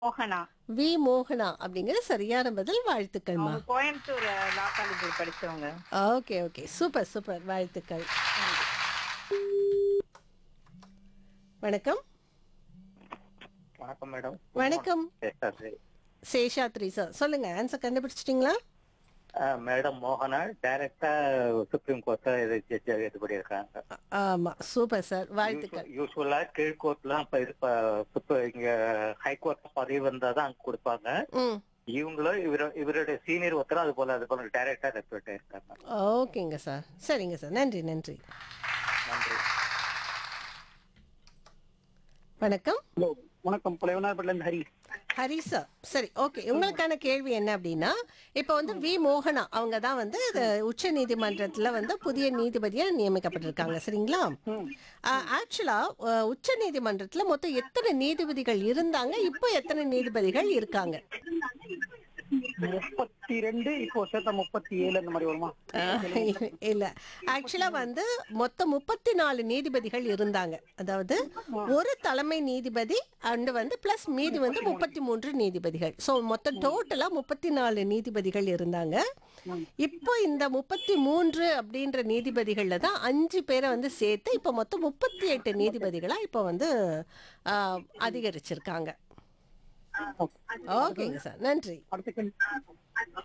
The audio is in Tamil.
மோகனா வி மோகனா அப்படிங்கிறது சரியான பதில் வாழ்த்துக்கள்மா அவங்க கோயம்புத்தூர் லா காலேஜ் படிச்சவங்க ஓகே ஓகே சூப்பர் சூப்பர் வாழ்த்துக்கள் வணக்கம் வணக்கம் மேடம் வணக்கம் பேசுறது சேஷாத்ரி சார் சொல்லுங்க ஆன்சர் கண்டுபிடிச்சிட்டிங்களா மேடம் மோகனா டைரக்டா சுப்ரீம் கோர்ட்ல இது ஜட்ஜ் இது பண்ணியிருக்காங்க ஆமா சூப்பர் சார் வாழ்த்துக்கள் யூஸ்வலா கீழ்கோர்ட்லாம் இப்ப இது ப- இப்ப இங்க ஹைகோர்ட் பதவி வந்தாதான் அங்க கொடுப்பாங்க ம் இவங்களும் இவர இவருடைய சீனியர் ஒருத்தரும் அது போல அது போல டைரக்டா ரெக்ரூட் இருக்காங்க ஓகேங்க சார் சரிங்க சார் நன்றி நன்றி நன்றி வணக்கம் ஹலோ வணக்கம் புலைவனார்பட்டிலேருந்து ஹரி ஹரி சார் சரி ஓகே உங்களுக்கான கேள்வி என்ன அப்படின்னா இப்போ வந்து வி மோகனா அவங்க தான் வந்து உச்ச நீதிமன்றத்துல வந்து புதிய நீதிபதியா நியமிக்கப்பட்டிருக்காங்க சரிங்களா ஆக்சுவலா உச்ச நீதிமன்றத்துல மொத்தம் எத்தனை நீதிபதிகள் இருந்தாங்க இப்போ எத்தனை நீதிபதிகள் இருக்காங்க முப்பத்தி ரெண்டு இப்போ சேர்த்தா முப்பத்தி ஏழு அந்த மாதிரி வருமா ஆஹ், இல்ல ஆக்சுவலா வந்து மொத்தம் முப்பத்தி நாலு நீதிபதிகள் இருந்தாங்க அதாவது ஒரு தலைமை நீதிபதி அண்ட் வந்து பிளஸ் மீதி வந்து முப்பத்தி மூன்று நீதிபதிகள் ஸோ மொத்தம் டோட்டலா முப்பத்தி நாலு நீதிபதிகள் இருந்தாங்க இப்போ இந்த முப்பத்தி மூன்று அப்படின்ற நீதிபதிகள்ல தான் அஞ்சு பேரை வந்து சேர்த்து இப்போ மொத்தம் முப்பத்தி எட்டு நீதிபதிகளா இப்போ வந்து ஆஹ், அதிகரிச்சிருக்காங்க ஓகேங்க சார் நன்றி அடுத்த கேள்வி